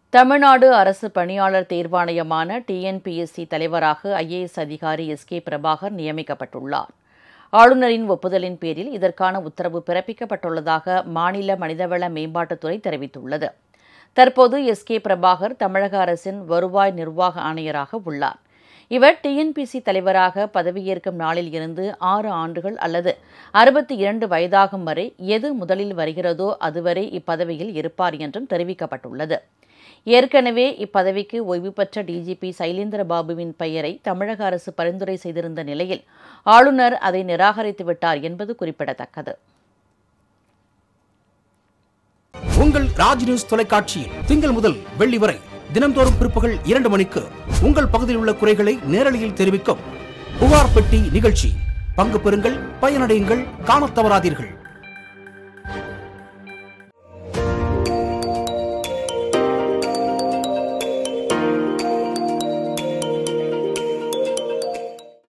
தமிழ்நாடு அரசு பணியாளர் தேர்வாணையமான டிஎன்பிஎஸ்சி தலைவராக ஐஏஎஸ் அதிகாரி எஸ் கே பிரபாகர் நியமிக்கப்பட்டுள்ளார் ஆளுநரின் ஒப்புதலின் பேரில் இதற்கான உத்தரவு பிறப்பிக்கப்பட்டுள்ளதாக மாநில மனிதவள மேம்பாட்டுத்துறை தெரிவித்துள்ளது தற்போது எஸ் கே பிரபாகர் தமிழக அரசின் வருவாய் நிர்வாக ஆணையராக உள்ளார் இவர் டிஎன்பிசி தலைவராக பதவியேற்கும் நாளில் இருந்து ஆறு ஆண்டுகள் அல்லது அறுபத்தி இரண்டு வயதாகும் வரை எது முதலில் வருகிறதோ அதுவரை இப்பதவியில் இருப்பார் என்றும் தெரிவிக்கப்பட்டுள்ளது ஏற்கனவே இப்பதவிக்கு ஓய்வு பெற்ற டிஜிபி சைலேந்திர பாபுவின் பெயரை தமிழக அரசு பரிந்துரை செய்திருந்த நிலையில் ஆளுநர் அதை நிராகரித்து விட்டார் என்பது குறிப்பிடத்தக்கது உங்கள் ராஜ் நியூஸ் தொலைக்காட்சியில் திங்கள் முதல் வெள்ளி வரை தினம்தோறும் பிற்பகல் இரண்டு மணிக்கு உங்கள் பகுதியில் உள்ள குறைகளை நேரலையில் தெரிவிக்கும் புகார் பெட்டி நிகழ்ச்சி பங்கு பெறுங்கள் பயனடையுங்கள் காணத் தவறாதீர்கள்